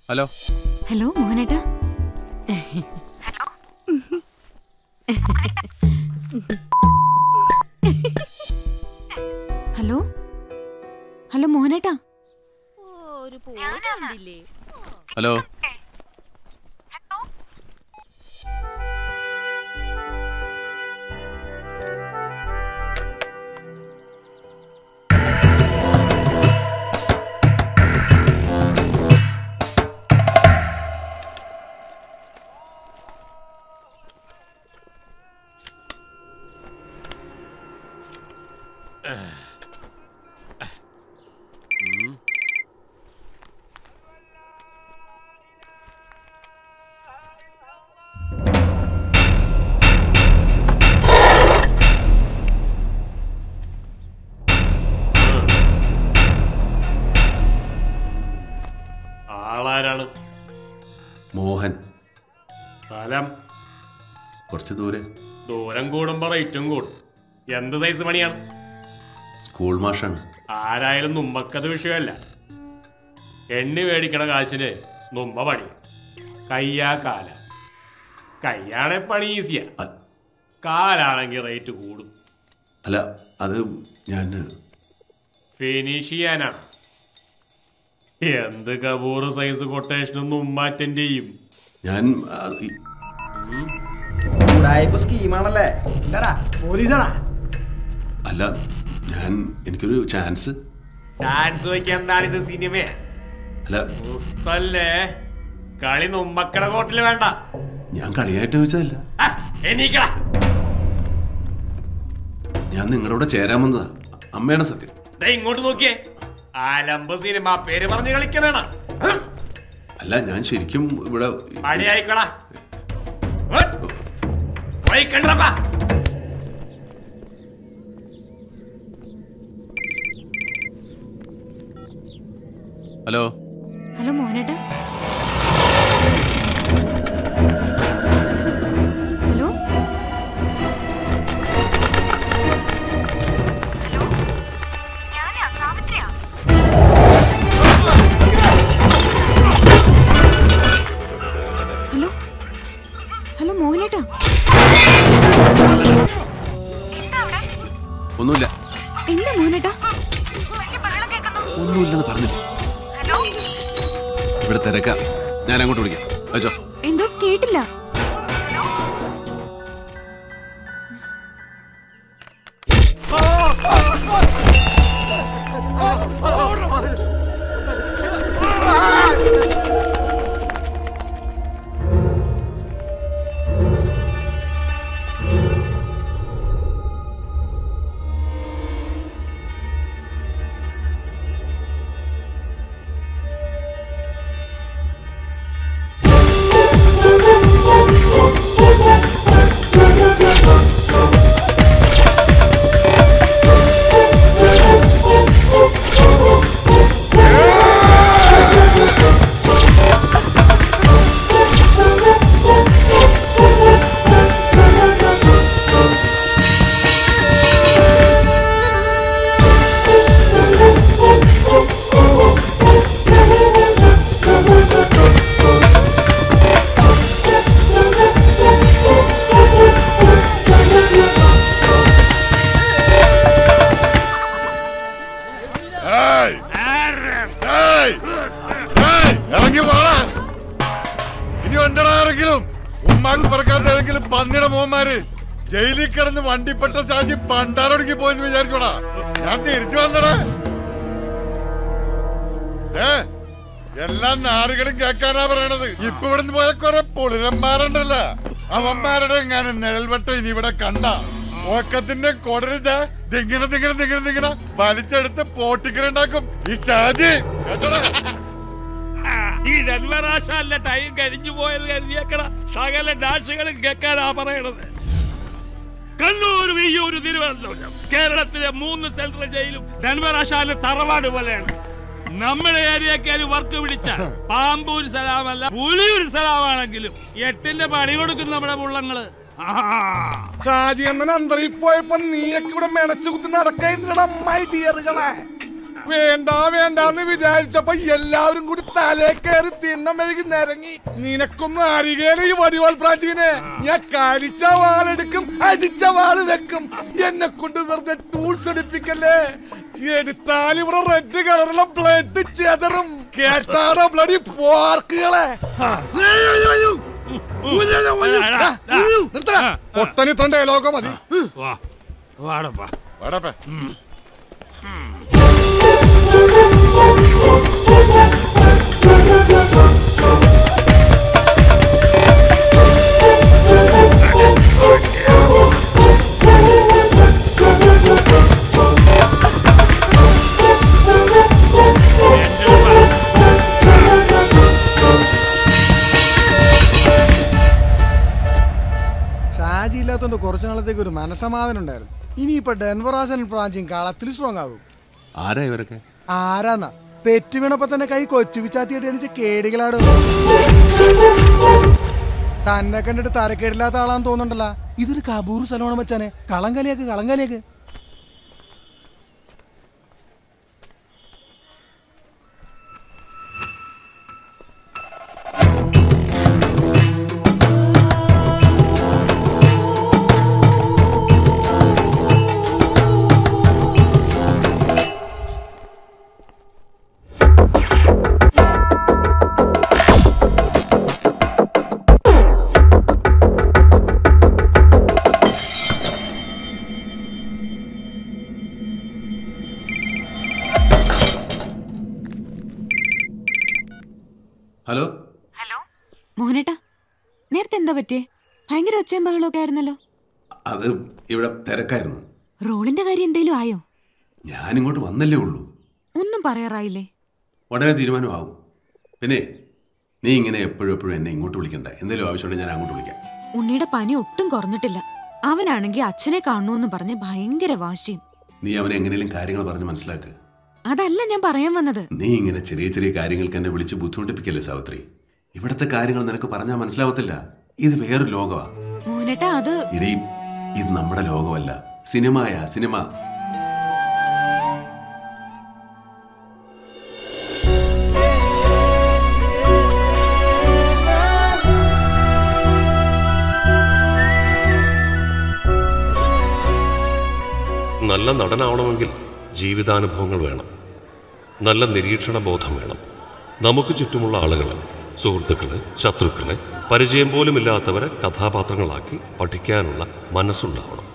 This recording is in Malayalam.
ഹലോ ഹലോ മോഹനേട്ടാ ഹലോ ഹലോ മോഹനേട്ടാ ഒരു പോസ് കണ്ടില്ലേ ഹലോ ആളാരാണ് മോഹൻ സ്ഥലം കുറച്ച് ദൂരെ ദൂരം കൂടുമ്പോ റേറ്റും കൂടും എന്ത് സൈസ് പണിയാണ് സ്കൂൾ മാഷാണ് ആരായാലും നുമ്പക്കത് വിഷയമല്ല എണ്ണി മേടിക്കണ കാശിന് നുമ്പ പണി കയ്യാ കാല കയ്യാണെ പണി ഈസിയാ അ- കാലാണെങ്കിൽ റേറ്റ് കൂടും അല്ല അത് ഞാൻ ഫിനിഷ് ചെയ്യാനാണ് എന്ത് കപൂർ സൈസ് കൊട്ടേഷനും നുമ്പ അറ്റൻഡ് ചെയ്യും ഞാൻ ആ, ഈ- ഉടായ്പ സ്കീമാണല്ലേ എന്താടാ പോലീസാടാ അല്ല ഞാൻ എനിക്കൊരു ചാൻസ് ഡാൻസ് വയ്ക്കാൻ എന്താണ് ഇത് സിനിമ അല്ല പുസ്തല്ലേ കളി നുമ്പക്കട കോട്ടില് വേണ്ട ഞാൻ കളിയായിട്ട് ചോദിച്ചതല്ല ആ, എണീക്കടാ ഞാൻ നിങ്ങളുടെ കൂടെ ചേരാൻ വന്നതാ അമ്മയാണ് സത്യം ദേ ഇങ്ങോട്ട് നോക്കിയേ ആലമ്പ് സിനിമ പേര് പറഞ്ഞ് കളിക്കണേണ അല്ല ഞാൻ ശരിക്കും ഇവിടെ പണിയായിക്കോടാ പോയി കണ്ടപ്പാ ഹലോ ഹലോ മോഹനേട്ടാ ഹലോ ഹലോ ഹലോ മോഹനേട്ടാ ഒന്നുമില്ല എന്താ മോഹനേട്ടാ ഒന്നുമില്ലെന്ന് പറഞ്ഞില്ല ഇവിടെ തിരക്കാം ഞാൻ അങ്ങോട്ട് വിളിക്കാം അയച്ചോ എന്തോ കേട്ടില്ല ഏയ്! ഏയ്! ഏയ്! ഇറങ്ങി പോടാ ഇനി ഉണ്ടടാ ആരെങ്കിലും ഉമ്മാക്ക് പറക്കാത്ത ഏതെങ്കിലും പന്നിയുടെ മോന്മാര് ജയിലിൽ കിടന്ന് വണ്ടിപ്പെട്ട ഷാജി പണ്ടാറൊടുക്കി പോയെന്ന് വിചാരിച്ചോടാ ഞാൻ തിരിച്ചു വന്നടാ ഏ എല്ലാ നാറുകളും കേൾക്കാനാ പറയണത് ഇപ്പൊ ഇവിടുന്ന് പോയ കുറെ പൊളിരന്മാരുണ്ടല്ല അവന്മാരുടെ എങ്ങാനും നിഴൽവട്ടം ഇനി ഇവിടെ കണ്ട ഓക്കത്തിന്റെ കൊടലിത ദിങ്ങനെ ദിങ്ങനെ ദിങ്ങനെ ദിങ്ങനെ വലിച്ചെടുത്ത് പോട്ടിക്കലുണ്ടാക്കും ഈ ഷാജി കേട്ടോടാ ഈ ഡെൻവറാശാലിന്റെ ടൈം കഴിഞ്ഞു പോയത് കരുതിയേക്കണ സകല ഡാഷുകളും കേൾക്കാനാ പറയണത് കണ്ണൂർ വിയ്യൂർ തിരുവനന്തപുരം കേരളത്തിലെ മൂന്ന് സെൻട്രൽ ജയിലും ഡെൻവറാശാലിന് തറവാട് പോലെയാണ് നമ്മുടെ ഏരിയക്കാര് വർക്ക് പിടിച്ച പാമ്പൂർ സലാമല്ല പുലിയൂർ സലാമാണെങ്കിലും എട്ടിന്റെ പണി കൊടുക്കും നമ്മുടെ പുള്ളങ്ങള് ആ ഷാജി അണ്ണൻ അന്തരി പോയപ്പോ നീയൊക്കെ ഇവിടെ മെനച്ചു കുത്തി നടക്കായിരുന്നടാ മൈ ഡിയറുകളെ വേണ്ട വേണ്ടാന്ന് വിചാരിച്ചപ്പോ എല്ലാവരും കൂടി തലേ കയറി തിണ്ണം മെഴുകി നിരങ്ങി നിനക്കൊന്നും അറിയേല ഈ വടിവാൾ പ്രാചീനെ ഞാൻ കരിച്ച വാളെടുക്കും അടിച്ച വാള് വെക്കും എന്നെ കൊണ്ട് വെറുതെ ടൂൾസ് എടുപ്പിക്കല്ലേ എടുത്താൽ ഇവിടെ റെഡ് കളറുള്ള ബ്ലഡ് ചെതറും കേട്ടാടോ ബ്ലഡി പോർക്കുകളെ നിർത്തടാ ഒട്ടനി തന്റെ ഡയലോഗോ മതി വാ വാടപ്പാ വാടാപ്പേ ഷാജി ഇല്ലാത്തോണ്ട് കുറച്ചു നാളത്തേക്ക് ഒരു മനസമാധാനം ഉണ്ടായിരുന്നു ഇനിയിപ്പൊ ഡെൻവറാസൻ പ്രാഞ്ചിയും കളത്തിൽ സ്ട്രോങ് ആകും ആരാ ഇവരൊക്കെ ആരാന്നാ പെറ്റ് വീണപ്പോ തന്നെ കൈ കൊച്ചു വിച്ചാത്തിയിട്ട് എണിച്ച് കേടികളാടും തന്നെ കണ്ടിട്ട് തരക്കേടില്ലാത്ത ആളാന്ന് തോന്നുന്നുണ്ടല്ലോ ഇതൊരു കബൂർ സ്ഥലമാണ് മച്ചാനെ കളങ്കലിയാക്ക് കളങ്കലിയാക്ക് ഹലോ ഹലോ മോഹനേട്ടാ നേരത്തെ എന്താ പറ്റിയേ ഭയങ്കര ഒച്ചയും ബഹളമൊക്കെ ആയിരുന്നല്ലോ അത് ഇവിടെ തിരക്കായിരുന്നു റോളിന്റെ കാര്യം എന്തേലും ആയോ ഞാൻ ഇങ്ങോട്ട് വന്നല്ലേ ഉള്ളൂ ഒന്നും പറയാറായില്ലേ ഉടനെ തീരുമാനമാവും പിന്നെ നീ ഇങ്ങനെ എപ്പോഴും എപ്പോഴും എന്നെ ഇങ്ങോട്ട് വിളിക്കണ്ട എന്തെങ്കിലും ആവശ്യമുണ്ടെങ്കിൽ ഞാൻ അങ്ങോട്ട് വിളിക്കാം ഉണ്ണിയുടെ പനി ഒട്ടും കുറഞ്ഞിട്ടില്ല അവനാണെങ്കിൽ അച്ഛനെ കാണണമെന്ന് പറഞ്ഞ് ഭയങ്കര വാശിയും നീ അവനെ എങ്ങനെയും കാര്യങ്ങൾ പറഞ്ഞ് മനസ്സിലാക്ക് അതല്ല ഞാൻ പറയാൻ വന്നത് നീ ഇങ്ങനെ ചെറിയ ചെറിയ കാര്യങ്ങൾക്ക് എന്നെ വിളിച്ച് ബുദ്ധിമുട്ടിപ്പിക്കല്ലേ സാവിത്രി ഇവിടുത്തെ കാര്യങ്ങൾ നിനക്ക് പറഞ്ഞാൽ മനസ്സിലാവത്തില്ല ഇത് വേറൊരു ലോകമാ മോഹനേട്ടാ അത് ഇടീ ഇത് നമ്മുടെ ലോകമല്ല സിനിമയാ സിനിമ നല്ല നടനാവണമെങ്കിൽ ജീവിതാനുഭവങ്ങൾ വേണം നല്ല നിരീക്ഷണ ബോധം വേണം നമുക്ക് ചുറ്റുമുള്ള ആളുകളെ സുഹൃത്തുക്കളെ ശത്രുക്കളെ പരിചയം പോലുമില്ലാത്തവരെ കഥാപാത്രങ്ങളാക്കി പഠിക്കാനുള്ള മനസ്സുണ്ടാവണം